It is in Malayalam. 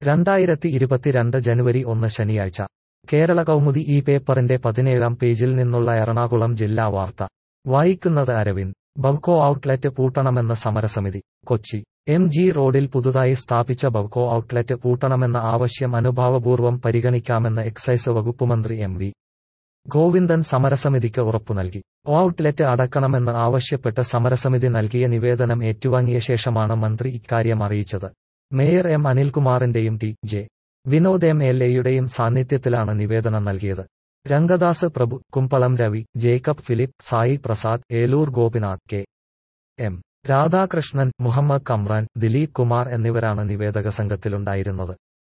രണ്ടായിരത്തി ഇരുപത്തിരണ്ട് ജനുവരി ഒന്ന് ശനിയാഴ്ച കേരള കൗമുദി ഈ പേപ്പറിന്റെ പതിനേഴാം പേജിൽ നിന്നുള്ള എറണാകുളം ജില്ലാ വാർത്ത വായിക്കുന്നത് അരവിന്ദ് ബവ്കോ ഔട്ട്ലെറ്റ് പൂട്ടണമെന്ന സമരസമിതി കൊച്ചി എം ജി റോഡിൽ പുതുതായി സ്ഥാപിച്ച ബവ്കോ ഔട്ട്ലെറ്റ് പൂട്ടണമെന്ന ആവശ്യം അനുഭാവപൂർവ്വം പരിഗണിക്കാമെന്ന് എക്സൈസ് വകുപ്പ് മന്ത്രി എം വി ഗോവിന്ദൻ സമരസമിതിക്ക് ഉറപ്പു നൽകി ഔട്ട്ലെറ്റ് അടക്കണമെന്ന് ആവശ്യപ്പെട്ട് സമരസമിതി നൽകിയ നിവേദനം ഏറ്റുവാങ്ങിയ ശേഷമാണ് മന്ത്രി ഇക്കാര്യം അറിയിച്ചത് മേയർ എം അനിൽകുമാറിന്റെയും T J Vinod M L എയുടെയും സാന്നിധ്യത്തിലാണ് നിവേദനം നൽകിയത് രംഗദാസ് പ്രഭു കുമ്പളം രവി ജേക്കബ് ഫിലിപ്പ് സായി പ്രസാദ് ഏലൂർ ഗോപിനാഥ് കെ എം രാധാകൃഷ്ണൻ മുഹമ്മദ് കമ്രാൻ ദിലീപ് കുമാർ എന്നിവരാണ് നിവേദക സംഘത്തിലുണ്ടായിരുന്നത്